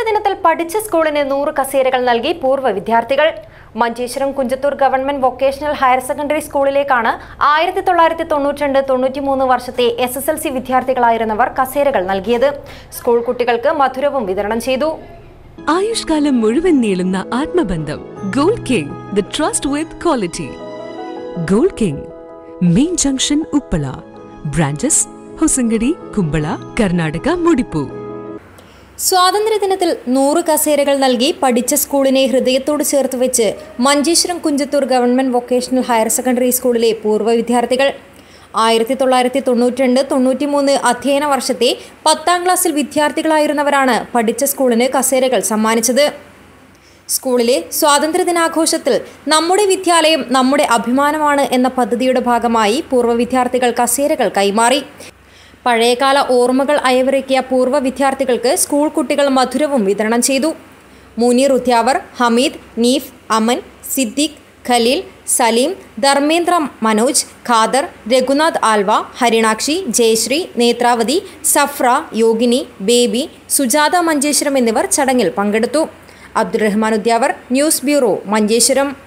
സ്വാതന്ത്ര്യദിനത്തിൽ പഠിച്ച സ്കൂളിന് നൂറ് കസേരകൾ നൽകി പൂർവ്വ വിദ്യാർത്ഥികൾ Manjeshwaram Kunjathur government vocational higher secondary സ്കൂളിലേക്കാണ് ആയിരത്തി തൊള്ളായിരത്തി തൊണ്ണൂറ്റിരണ്ട് തൊണ്ണൂറ്റിമൂന്ന് വർഷത്തെ എസ് എസ് എൽ സി വിദ്യാർത്ഥികളായിരുന്നവർ കസേരകൾ നൽകിയത് സ്കൂൾ കുട്ടികൾക്ക് മധുരവും വിതരണം ചെയ്തു ആയുഷ്കാലം മുഴുവൻ നീളുന്ന ആത്മബന്ധം gold king the trust with quality gold king main junction Uppala branches Hosangadi Kumbla Karnataka Mudipu സ്വാതന്ത്ര്യദിനത്തിൽ നൂറ് കസേരകൾ നൽകി പഠിച്ച സ്കൂളിനെ ഹൃദയത്തോട് ചേർത്ത് വെച്ച് Manjeshwaram Kunjathur government vocational higher secondary സ്കൂളിലെ പൂർവ്വ വിദ്യാർത്ഥികൾ ആയിരത്തി തൊള്ളായിരത്തി തൊണ്ണൂറ്റിരണ്ട് തൊണ്ണൂറ്റിമൂന്ന് അധ്യയന വർഷത്തെ പത്താം ക്ലാസ്സിൽ വിദ്യാർത്ഥികളായിരുന്നവരാണ് പഠിച്ച സ്കൂളിന് കസേരകൾ സമ്മാനിച്ചത് സ്കൂളിലെ സ്വാതന്ത്ര്യദിനാഘോഷത്തിൽ നമ്മുടെ വിദ്യാലയം നമ്മുടെ അഭിമാനമാണ് എന്ന പദ്ധതിയുടെ ഭാഗമായി പൂർവ്വ വിദ്യാർത്ഥികൾ കസേരകൾ കൈമാറി പഴയകാല ഓർമ്മകൾ അയവിറക്കിയ പൂർവ്വ വിദ്യാർത്ഥികൾക്ക് സ്കൂൾ കുട്ടികൾ മധുരവും വിതരണം ചെയ്തു മുനീർ ഉദ്യാവർ ഹമീദ് നീഫ് അമൻ സിദ്ദിഖ് ഖലീൽ സലീം ധർമ്മേന്ദ്ര മനോജ് ഖാദർ രഘുനാഥ് ആൽവ ഹരിണാക്ഷി ജയശ്രീ നേത്രാവതി സഫ്ര യോഗിനി ബേബി സുജാത മഞ്ചേശ്വരം എന്നിവർ ചടങ്ങിൽ പങ്കെടുത്തു അബ്ദുറഹ്മാൻ ഉദ്യാവർ ന്യൂസ് ബ്യൂറോ മഞ്ചേശ്വരം